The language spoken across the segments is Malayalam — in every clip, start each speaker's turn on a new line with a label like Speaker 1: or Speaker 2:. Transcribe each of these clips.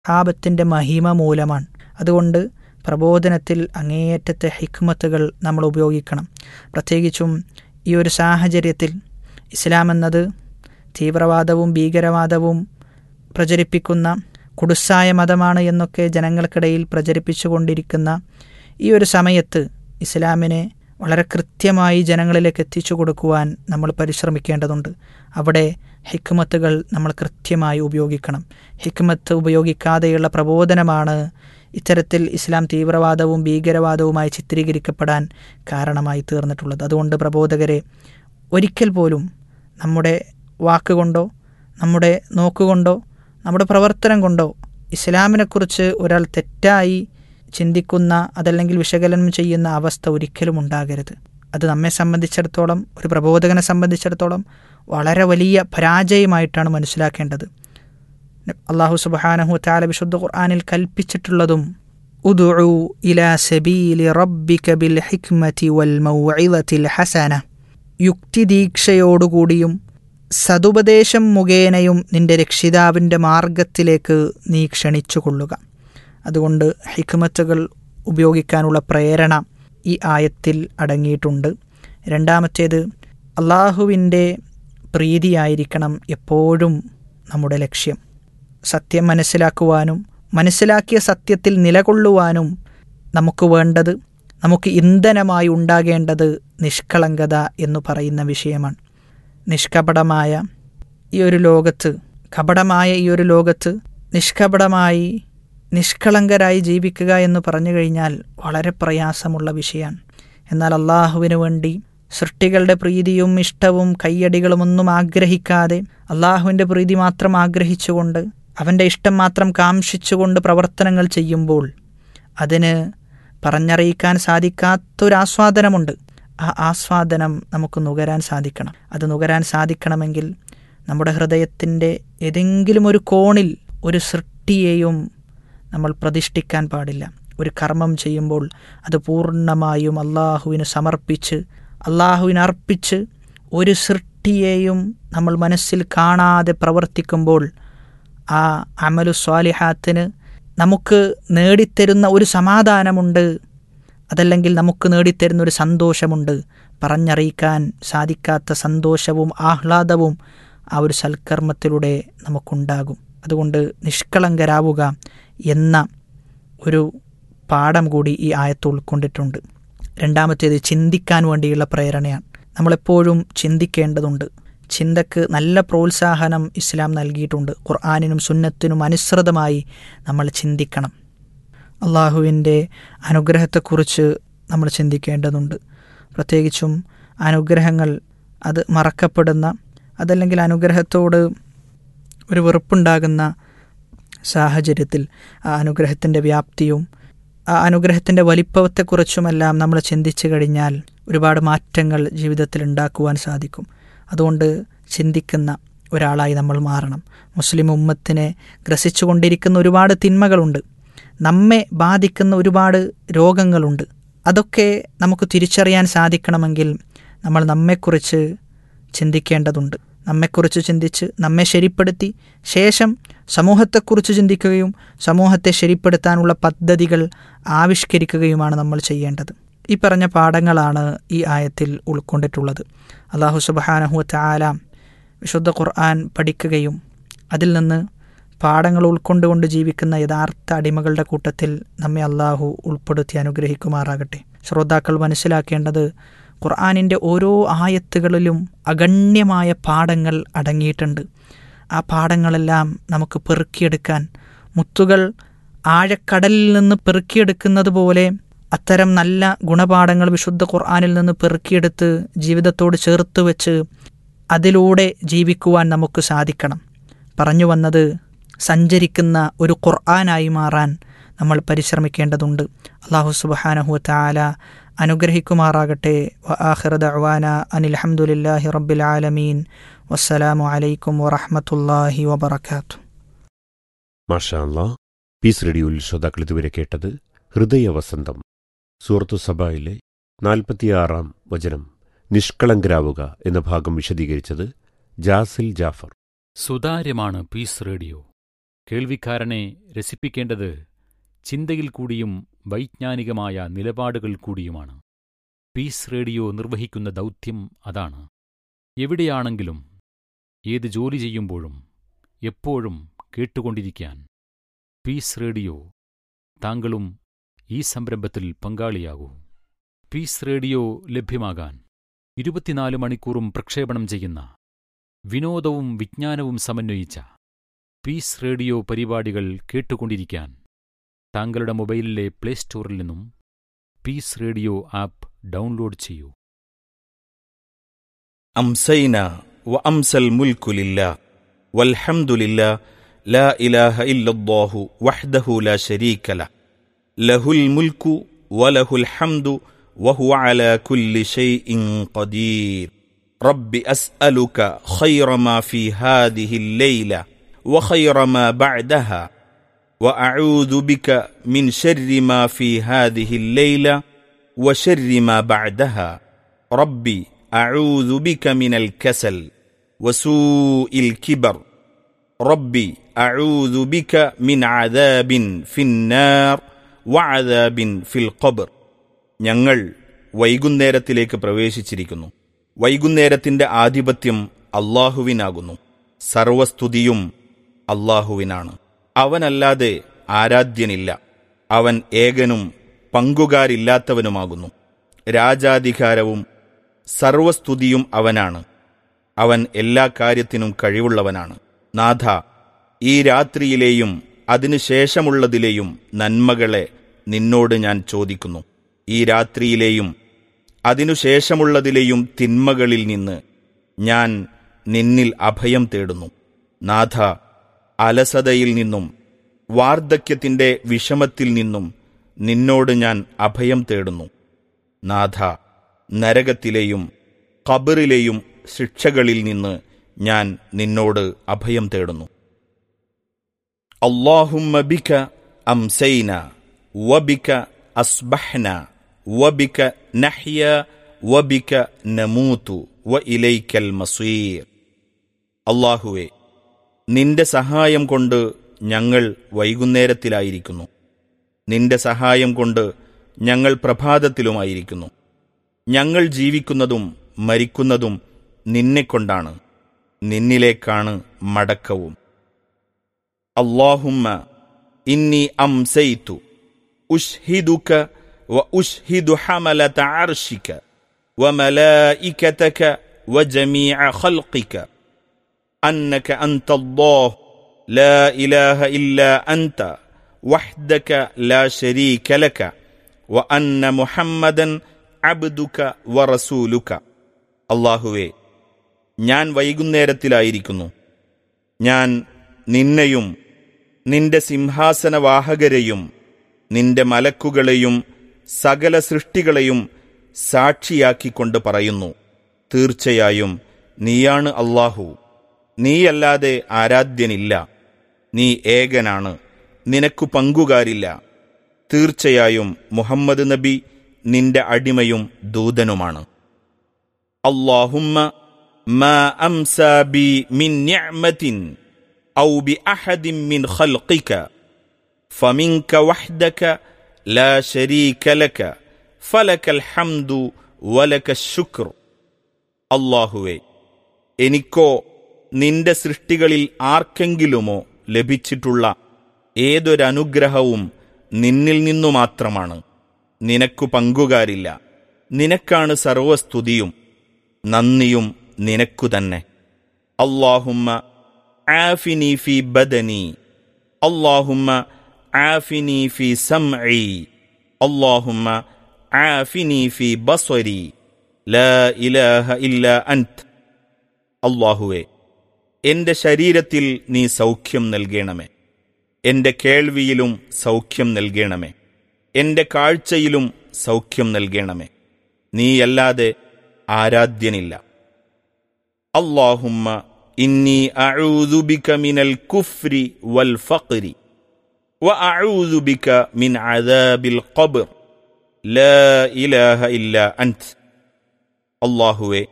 Speaker 1: ഹാബത്തിൻ്റെ മഹിമ മൂലമാണ് അതുകൊണ്ട് പ്രബോധനത്തിൽ അങ്ങേയറ്റത്തെ ഹിക്മത്തുകൾ നമ്മൾ ഉപയോഗിക്കണം പ്രത്യേകിച്ചും ഈ ഒരു സാഹചര്യത്തിൽ ഇസ്ലാം എന്നത് തീവ്രവാദവും ഭീകരവാദവും പ്രചരിപ്പിക്കുന്ന കുടുസായ മതമാണ് എന്നൊക്കെ ജനങ്ങൾക്കിടയിൽ പ്രചരിപ്പിച്ചുകൊണ്ടിരിക്കുന്ന ഈ ഒരു സമയത്ത് ഇസ്ലാമിനെ വളരെ കൃത്യമായി ജനങ്ങളിലേക്ക് എത്തിച്ചു കൊടുക്കുവാൻ നമ്മൾ പരിശ്രമിക്കേണ്ടതുണ്ട് അവിടെ ഹിക്മത്തുകൾ നമ്മൾ കൃത്യമായി ഉപയോഗിക്കണം ഹിക്മത്ത് ഉപയോഗിക്കാതെയുള്ള പ്രബോധനമാണ് ഇത്തരത്തിൽ ഇസ്ലാം തീവ്രവാദവും ഭീകരവാദവുമായി ചിത്രീകരിക്കപ്പെടാൻ കാരണമായി തീർന്നിട്ടുള്ളത് അതുകൊണ്ട് പ്രബോധകരെ ഒരിക്കൽ പോലും നമ്മുടെ വാക്കുകൊണ്ടോ നമ്മുടെ നോക്കുകൊണ്ടോ നമ്മുടെ പ്രവർത്തനം കൊണ്ടോ ഇസ്ലാമിനെക്കുറിച്ച് ഒരാൾ തെറ്റായി ചിന്തിക്കുന്ന അതല്ലെങ്കിൽ വിശകലനം ചെയ്യുന്ന അവസ്ഥ ഒരിക്കലും ഉണ്ടാകരുത് അത് നമ്മെ സംബന്ധിച്ചിടത്തോളം ഒരു പ്രബോധകനെ സംബന്ധിച്ചിടത്തോളം വളരെ വലിയ പരാജയമായിട്ടാണ് മനസ്സിലാക്കേണ്ടത് അള്ളാഹു സുബാനഹു താല വിശുദ്ധ ഖുർആാനിൽ കൽപ്പിച്ചിട്ടുള്ളതും ഉദുഉ ഇലാ സബീലി റബ്ബിക ബിൽ ഹിക്മതി വൽ മൗഇദത്തിൽ ഹസന യുക്തിദീക്ഷയോടുകൂടിയും സതുപദേശം മുഖേനയും നിന്റെ രക്ഷിതാവിൻ്റെ മാർഗത്തിലേക്ക് നീ ക്ഷണിച്ചു കൊള്ളുക അതുകൊണ്ട് ഹിക്മത്തുകൾ ഉപയോഗിക്കാനുള്ള പ്രേരണ ഈ ആയത്തിൽ അടങ്ങിയിട്ടുണ്ട് രണ്ടാമത്തേത് അള്ളാഹുവിൻ്റെ പ്രീതിയായിരിക്കണം എപ്പോഴും നമ്മുടെ ലക്ഷ്യം സത്യം മനസ്സിലാക്കുവാനും മനസ്സിലാക്കിയ സത്യത്തിൽ നിലകൊള്ളുവാനും നമുക്ക് വേണ്ടത് നമുക്ക് ഇന്ധനമായി ഉണ്ടാകേണ്ടത് നിഷ്കളങ്കത എന്ന് പറയുന്ന വിഷയമാണ് നിഷ്കപടമായ ഈ ഒരു ലോകത്ത് കപടമായ ഈ ഒരു ലോകത്ത് നിഷ്കപടമായി നിഷ്കളങ്കരായി ജീവിക്കുക എന്ന് പറഞ്ഞു കഴിഞ്ഞാൽ വളരെ പ്രയാസമുള്ള വിഷയമാണ് എന്നാൽ അള്ളാഹുവിനു വേണ്ടി സൃഷ്ടികളുടെ പ്രീതിയും ഇഷ്ടവും കയ്യടികളുമൊന്നും ആഗ്രഹിക്കാതെ അള്ളാഹുവിൻ്റെ പ്രീതി മാത്രം ആഗ്രഹിച്ചുകൊണ്ട് അവൻ്റെ ഇഷ്ടം മാത്രം കാംക്ഷിച്ചുകൊണ്ട് പ്രവർത്തനങ്ങൾ ചെയ്യുമ്പോൾ അതിന് പറഞ്ഞറിയിക്കാൻ സാധിക്കാത്തൊരാസ്വാദനമുണ്ട് ആ ആസ്വാദനം നമുക്ക് നുകരാൻ സാധിക്കണം അത് നുകരാൻ സാധിക്കണമെങ്കിൽ നമ്മുടെ ഹൃദയത്തിൻ്റെ ഏതെങ്കിലും ഒരു കോണിൽ ഒരു സൃഷ്ടിയെയും നമ്മൾ പ്രതിഷ്ഠിക്കാൻ പാടില്ല ഒരു കർമ്മം ചെയ്യുമ്പോൾ അത് പൂർണ്ണമായും അള്ളാഹുവിന് സമർപ്പിച്ച് അള്ളാഹുവിന് അർപ്പിച്ച് ഒരു സൃഷ്ടിയെയും നമ്മൾ മനസ്സിൽ കാണാതെ പ്രവർത്തിക്കുമ്പോൾ ആ അമലു സ്വാലിഹാത്തിന് നമുക്ക് നേടിത്തരുന്ന ഒരു സമാധാനമുണ്ട് അതല്ലെങ്കിൽ നമുക്ക് നേടിത്തരുന്ന ഒരു സന്തോഷമുണ്ട് പറഞ്ഞറിയിക്കാൻ സാധിക്കാത്ത സന്തോഷവും ആഹ്ലാദവും ആ ഒരു സൽക്കർമ്മത്തിലൂടെ നമുക്കുണ്ടാകും അതുകൊണ്ട് നിഷ്കളങ്കരാവുക എന്ന ഒരു പാഠം കൂടി ഈ ആയത്ത് ഉൾക്കൊണ്ടിട്ടുണ്ട് രണ്ടാമത്തേത് ചിന്തിക്കാൻ വേണ്ടിയുള്ള പ്രേരണയാണ് നമ്മളെപ്പോഴും ചിന്തിക്കേണ്ടതുണ്ട് ചിന്തക്ക് നല്ല പ്രോത്സാഹനം ഇസ്ലാം നൽകിയിട്ടുണ്ട് ഖുർആാനിനും സുന്നത്തിനും അനുസൃതമായി നമ്മൾ ചിന്തിക്കണം അള്ളാഹുവിൻ്റെ അനുഗ്രഹത്തെക്കുറിച്ച് നമ്മൾ ചിന്തിക്കേണ്ടതുണ്ട് പ്രത്യേകിച്ചും അനുഗ്രഹങ്ങൾ അത് മറക്കപ്പെടുന്ന അതല്ലെങ്കിൽ അനുഗ്രഹത്തോട് ഒരു വെറുപ്പുണ്ടാകുന്ന സാഹചര്യത്തിൽ ആ അനുഗ്രഹത്തിൻ്റെ വ്യാപ്തിയും ആ അനുഗ്രഹത്തിൻ്റെ വലിപ്പത്തെക്കുറിച്ചുമെല്ലാം നമ്മൾ ചിന്തിച്ചു കഴിഞ്ഞാൽ ഒരുപാട് മാറ്റങ്ങൾ ജീവിതത്തിൽ ഉണ്ടാക്കുവാൻ സാധിക്കും അതുകൊണ്ട് ചിന്തിക്കുന്ന ഒരാളായി നമ്മൾ മാറണം മുസ്ലിം ഉമ്മത്തിനെ ഗ്രസിച്ചുകൊണ്ടിരിക്കുന്ന ഒരുപാട് തിന്മകളുണ്ട് നമ്മെ ബാധിക്കുന്ന ഒരുപാട് രോഗങ്ങളുണ്ട് അതൊക്കെ നമുക്ക് തിരിച്ചറിയാൻ സാധിക്കണമെങ്കിൽ നമ്മൾ നമ്മെക്കുറിച്ച് ചിന്തിക്കേണ്ടതുണ്ട് നമ്മെക്കുറിച്ച് ചിന്തിച്ച് നമ്മെ ശരിപ്പെടുത്തി ശേഷം സമൂഹത്തെക്കുറിച്ച് ചിന്തിക്കുകയും സമൂഹത്തെ ശരിപ്പെടുത്താനുള്ള പദ്ധതികൾ ആവിഷ്കരിക്കുകയുമാണ് നമ്മൾ ചെയ്യേണ്ടത് ഈ പറഞ്ഞ പാഠങ്ങളാണ് ഈ ആയത്തിൽ ഉൾക്കൊണ്ടിട്ടുള്ളത് അള്ളാഹു സുബാനഹു താല വിശുദ്ധ ഖുർആൻ പഠിക്കുകയും അതിൽ നിന്ന് പാഠങ്ങൾ ഉൾക്കൊണ്ടുകൊണ്ട് ജീവിക്കുന്ന യഥാർത്ഥ അടിമകളുടെ കൂട്ടത്തിൽ നമ്മെ അള്ളാഹു ഉൾപ്പെടുത്തി അനുഗ്രഹിക്കുമാറാകട്ടെ ശ്രോതാക്കൾ മനസ്സിലാക്കേണ്ടത് ഖുർആാനിൻ്റെ ഓരോ ആയത്തുകളിലും അഗണ്യമായ പാഠങ്ങൾ അടങ്ങിയിട്ടുണ്ട് ആ പാഠങ്ങളെല്ലാം നമുക്ക് പെറുക്കിയെടുക്കാൻ മുത്തുകൾ ആഴക്കടലിൽ നിന്ന് പെറുക്കിയെടുക്കുന്നത് പോലെ അത്തരം നല്ല ഗുണപാഠങ്ങൾ വിശുദ്ധ ഖുർആാനിൽ നിന്ന് പെറുക്കിയെടുത്ത് ജീവിതത്തോട് ചേർത്ത് വെച്ച് അതിലൂടെ ജീവിക്കുവാൻ നമുക്ക് സാധിക്കണം പറഞ്ഞു വന്നത് സഞ്ചരിക്കുന്ന ഒരു ഖുർആനായി മാറാൻ നമ്മൾ പരിശ്രമിക്കേണ്ടതുണ്ട് അള്ളാഹു സുബാനഹു താല അനുഗ്രഹിക്കുമാറാകട്ടെ വആഖിറ ദഅവാന അനിൽ ഹംദുലില്ലാഹി റബ്ബിൽ ആലമീൻ വസ്സലാമു അലൈക്കും വറഹ്മത്തുള്ളാഹി വബറകാതുഹു
Speaker 2: മാഷാ അല്ലാ പീസ് റേഡിയോയിൽ ശ്രോതാക്കൾ ഇതുവരെ കേട്ടത് ഹൃദയവസന്തം സൂറത്തു സഭയിലെ നാൽപ്പത്തിയാറാം വചനം നിഷ്കളങ്കരാവുക എന്ന ഭാഗം വിശദീകരിച്ചത് ജാസിൽ ജാഫർ
Speaker 3: സുതാര്യമാണ് പീസ് റേഡിയോ കേൾവിക്കാരനെ രസിപ്പിക്കേണ്ടത് ചിന്തയിൽ കൂടിയും വൈജ്ഞാനികമായ നിലപാടുകൾ കൂടിയുമാണ് പീസ് റേഡിയോ നിർവഹിക്കുന്ന ദൗത്യം അതാണ് എവിടെയാണെങ്കിലും ഏത് ജോലി ചെയ്യുമ്പോഴും എപ്പോഴും കേട്ടുകൊണ്ടിരിക്കാൻ പീസ് റേഡിയോ താങ്കളും ഈ സംരംഭത്തിൽ പങ്കാളിയാകൂ പീസ് റേഡിയോ ലഭ്യമാകാൻ ഇരുപത്തിനാല് മണിക്കൂറും പ്രക്ഷേപണം ചെയ്യുന്ന വിനോദവും വിജ്ഞാനവും സമന്വയിച്ച പീസ് റേഡിയോ പരിപാടികൾ കേട്ടുകൊണ്ടിരിക്കാൻ താങ്കളുടെ മൊബൈലിലെ പ്ലേ സ്റ്റോറിൽ നിന്നും പീസ് റേഡിയോ ആപ്പ് ഡൗൺലോഡ് ചെയ്യൂ
Speaker 4: أمسينا وأمسى الملك لله والحمد لله لا إله إلا الله وحده لا شريك له له الملك وله الحمد وهو على كل شيء قدير رب أسألك خير ما في هذه الليلة وخير ما بعدها وأعوذ بك من شر ما في هذه الليلة وشر ما بعدها ربي أعوذ بك من الكسل وسوء الكبر ربي أعوذ بك من عذاب في النار وعذاب في القبر ഞങ്ങൾ വൈകുന്നേരത്തിലേക്ക് പ്രവേശിച്ചിരിക്കുന്നു വൈകുന്നേരത്തിന്റെ ആധിപത്യം അള്ളാഹുവിനാകുന്നു സർവസ്തുതിയും അള്ളാഹുവിനാണ് അവനല്ലാതെ ആരാധ്യനില്ല അവൻ ഏകനും പങ്കുകാരില്ലാത്തവനുമാകുന്നു രാജാധികാരവും സർവസ്തുതിയും അവനാണ് അവൻ എല്ലാ കാര്യത്തിനും കഴിവുള്ളവനാണ് നാഥ ഈ രാത്രിയിലെയും അതിനുശേഷമുള്ളതിലെയും നന്മകളെ നിന്നോട് ഞാൻ ചോദിക്കുന്നു ഈ രാത്രിയിലെയും അതിനുശേഷമുള്ളതിലെയും തിന്മകളിൽ നിന്ന് ഞാൻ നിന്നിൽ അഭയം തേടുന്നു നാഥ അലസതയിൽ നിന്നും വാർദ്ധക്യത്തിന്റെ വിഷമത്തിൽ നിന്നും നിന്നോട് ഞാൻ അഭയം തേടുന്നു നാഥ നരകത്തിലെയും ഖബറിലെയും ശിക്ഷകളിൽ നിന്ന് ഞാൻ നിന്നോട് അഭയം തേടുന്നു അള്ളാഹുമ്മ ബിക അംസൈന വബിക അസ്ബഹ്ന വബിക നഹ്യ വബിക നമൂതു വ ഇലൈക്കൽ മസീർ അള്ളാഹുവെ നിന്റെ സഹായം കൊണ്ട് ഞങ്ങൾ വൈകുന്നേരത്തിലായിരിക്കുന്നു നിന്റെ സഹായം കൊണ്ട് ഞങ്ങൾ പ്രഭാതത്തിലുമായിരിക്കുന്നു ഞങ്ങൾ ജീവിക്കുന്നതും മരിക്കുന്നതും നിന്നെക്കൊണ്ടാണ് നിന്നിലേക്കാണ് മടക്കവും അള്ളാഹുമ്മ ഇന്നി അംസൈത്തു ഉഷ്ഹിദുക വ ഉഷ്ഹിദു ഹമലത അർഷിക وملائكتك وجميع خلقك أنك أنت الله لا إله إلا أنت وحدك لا شريك لك وأن محمدا അബ്ദുക വറസൂലുക അള്ളാഹുവേ ഞാൻ വൈകുന്നേരത്തിലായിരിക്കുന്നു ഞാൻ നിന്നെയും നിന്റെ സിംഹാസനവാഹകരെയും നിന്റെ മലക്കുകളെയും സകല സൃഷ്ടികളെയും സാക്ഷിയാക്കിക്കൊണ്ട് പറയുന്നു തീർച്ചയായും നീയാണ് അള്ളാഹു നീയല്ലാതെ ആരാധ്യനില്ല നീ ഏകനാണ് നിനക്കു പങ്കുകാരില്ല തീർച്ചയായും മുഹമ്മദ് നബി നിന്റെ അടിമയും ദൂതനുമാണ് അള്ളാഹുമ്മ ما أمسى بي من نعمة أو بأحد من خلقك فمنك وحدك لا شريك لك فلك الحمد ولك الشكر അള്ളാഹുവേ എനിക്കോ നിന്റെ സൃഷ്ടികളിൽ ആർക്കെങ്കിലുമോ ലഭിച്ചിട്ടുള്ള ഏതൊരനുഗ്രഹവും നിന്നിൽ നിന്നു മാത്രമാണ് നിനക്കു പങ്കുകാരില്ല നിനക്കാണ് സർവസ്തുതിയും നന്ദിയും നിനക്കു തന്നെ അള്ളാഹുമ്മ ആഫിനി ഫി ബദനി അള്ളാഹുമ്മ ആഫിനി ഫി സംഇ അള്ളാഹുമ്മ ആഫിനി ഫി ബസ്വരി ലാ ഇലാഹ ഇല്ല അൻത് അള്ളാഹുവേ എന്റെ ശരീരത്തിൽ നീ സൗഖ്യം നൽകണമേ എന്റെ കേൾവിയിലും സൗഖ്യം നൽകണമേ എന്റെ കാഴ്ചയിലും സൗഖ്യം നൽകണമേ നീയല്ലാതെ ആരാധ്യനില്ല അള്ളാഹുമ്മ ഇന്നി അഊദു ബിക മിനൽ കുഫ്രി വൽ ഫഖ്രി وأعوذ بك من عذاب القبر لا إله إلا أنت അള്ളാഹുവെ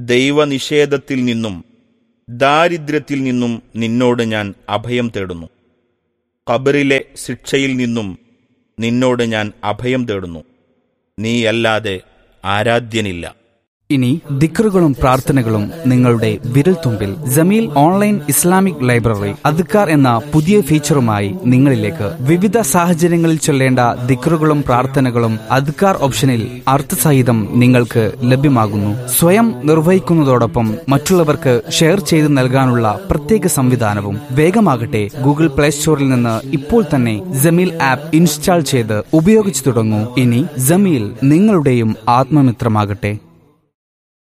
Speaker 4: ദൈവനിഷേധത്തിൽ നിന്നും ദാരിദ്ര്യത്തിൽ നിന്നും നിന്നോട് ഞാൻ അഭയം തേടുന്നു ഖബറിലെ ശിക്ഷയിൽ നിന്നും നിന്നോട് ഞാൻ അഭയം തേടുന്നു നീയല്ലാതെ ആരാധ്യനില്ല
Speaker 5: ഇനി ദിക്റുകളും പ്രാർത്ഥനകളും നിങ്ങളുടെ വിരൽത്തുമ്പിൽ ജമീൽ ഓൺലൈൻ ഇസ്ലാമിക് ലൈബ്രറി അദ്ക്കാർ എന്ന പുതിയ ഫീച്ചറുമായി നിങ്ങളിലേക്ക് വിവിധ സാഹചര്യങ്ങളിൽ ചൊല്ലേണ്ട ദിക്റുകളും പ്രാർത്ഥനകളും അദ്ക്കാർ ഓപ്ഷനിൽ അർത്ഥസഹിതം നിങ്ങൾക്ക് ലഭ്യമാകുന്നു സ്വയം നിർവഹിക്കുന്നതോടൊപ്പം മറ്റുള്ളവർക്ക് ഷെയർ ചെയ്ത് നൽകാനുള്ള പ്രത്യേക സംവിധാനവും വേഗമാകട്ടെ ഗൂഗിൾ പ്ലേ സ്റ്റോറിൽ നിന്ന് ഇപ്പോൾ തന്നെ ജമീൽ ആപ്പ് ഇൻസ്റ്റാൾ ചെയ്ത് ഉപയോഗിച്ചു തുടങ്ങൂ ഇനി ജമീൽ നിങ്ങളുടെയും ആത്മമിത്രമാകട്ടെ